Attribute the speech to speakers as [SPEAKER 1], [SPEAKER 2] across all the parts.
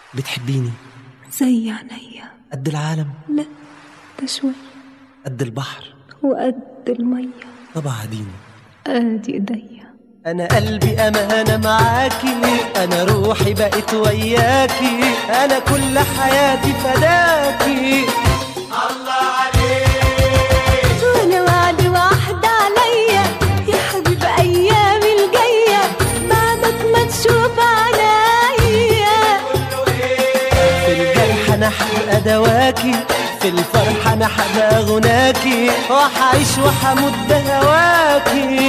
[SPEAKER 1] بتحبيني
[SPEAKER 2] زي عينيا
[SPEAKER 1] قد العالم
[SPEAKER 2] لا ده شوي
[SPEAKER 1] قد البحر
[SPEAKER 2] وقد المية
[SPEAKER 1] طب عاديني
[SPEAKER 2] ادي ايديا
[SPEAKER 1] انا قلبي امانه معاكي انا روحي بقت وياكي انا كل حياتي فداكي
[SPEAKER 2] وانا وعد واحد عليا يا حبيب ايامي الجاية بعدك ما تشوف عليا
[SPEAKER 1] في الجرح انا حبقى دواكي في الفرح انا حبقى غناكي وحعيش وحموت بهواكي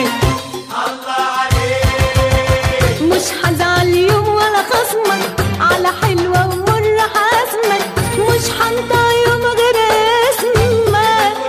[SPEAKER 2] مش هزعل يوم ولا خصمك على حلوة ومر حاسمك مش هنطق يوم غير اسمك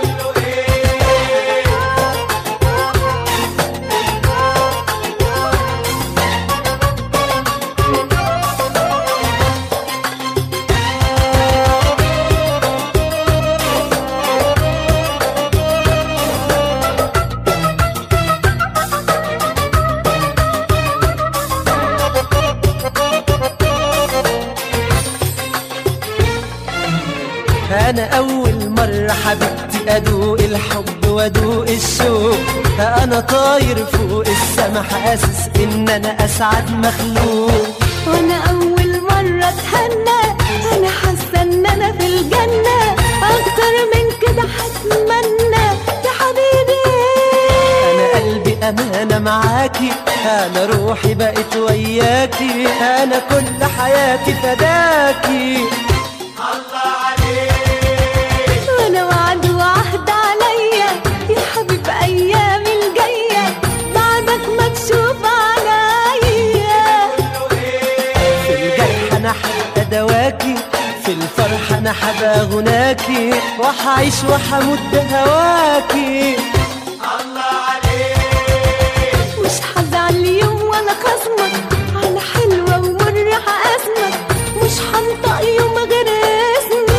[SPEAKER 1] انا اول مرة حبيبتي ادوق الحب وادوق الشوق انا طاير فوق السما حاسس ان انا اسعد مخلوق
[SPEAKER 2] وانا اول مرة اتهنى انا حاسة ان انا في الجنة اكتر من كده هتمنى يا حبيبي
[SPEAKER 1] انا قلبي امانه معاكي انا روحي بقت وياكي انا كل حياتي فداكي
[SPEAKER 2] وانا وعد وعهد عليا يا حبيب ايامي الجاية بعدك ما تشوف عليا
[SPEAKER 1] في الجرح انا حبقى دواكي في الفرح انا حبقى غناكي وحعيش وحموت بهواكي
[SPEAKER 2] مش هزعل يوم ولا خصمك على حلوة ومر هقاسمك مش هنطق يوم غير اسمك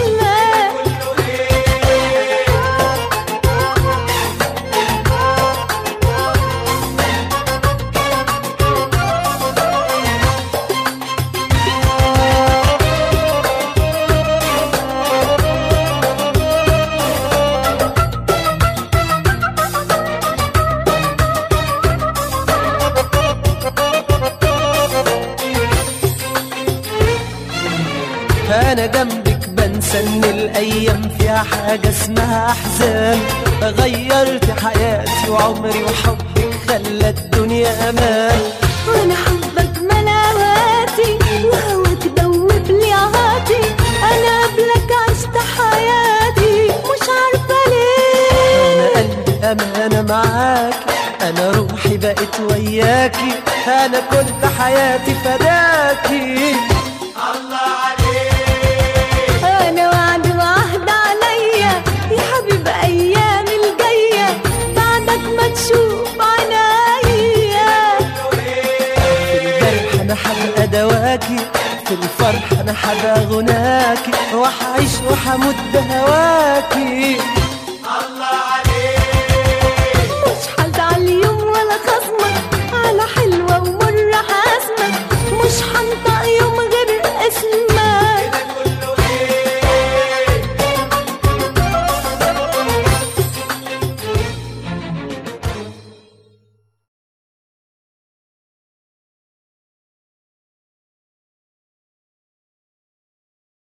[SPEAKER 1] انا جنبك بنسى ان الايام فيها حاجه اسمها احزان غيرت حياتي وعمري وحبك خلى الدنيا امان
[SPEAKER 2] وانا حبك ملاواتي وهواك دوب لي عهاتي انا قبلك عشت حياتي مش عارفه
[SPEAKER 1] انا
[SPEAKER 2] ليه
[SPEAKER 1] قلبي امانه معاكي انا روحي بقت وياكي انا كل حياتي فداكي
[SPEAKER 2] انا وعد وعهد عليا يا حبيب ايامي الجايه بعدك ما تشوف عنايا
[SPEAKER 1] في الجرح انا حبقى دواكي في الفرح انا حبقى غناكي وحعيش وحموت بهواكي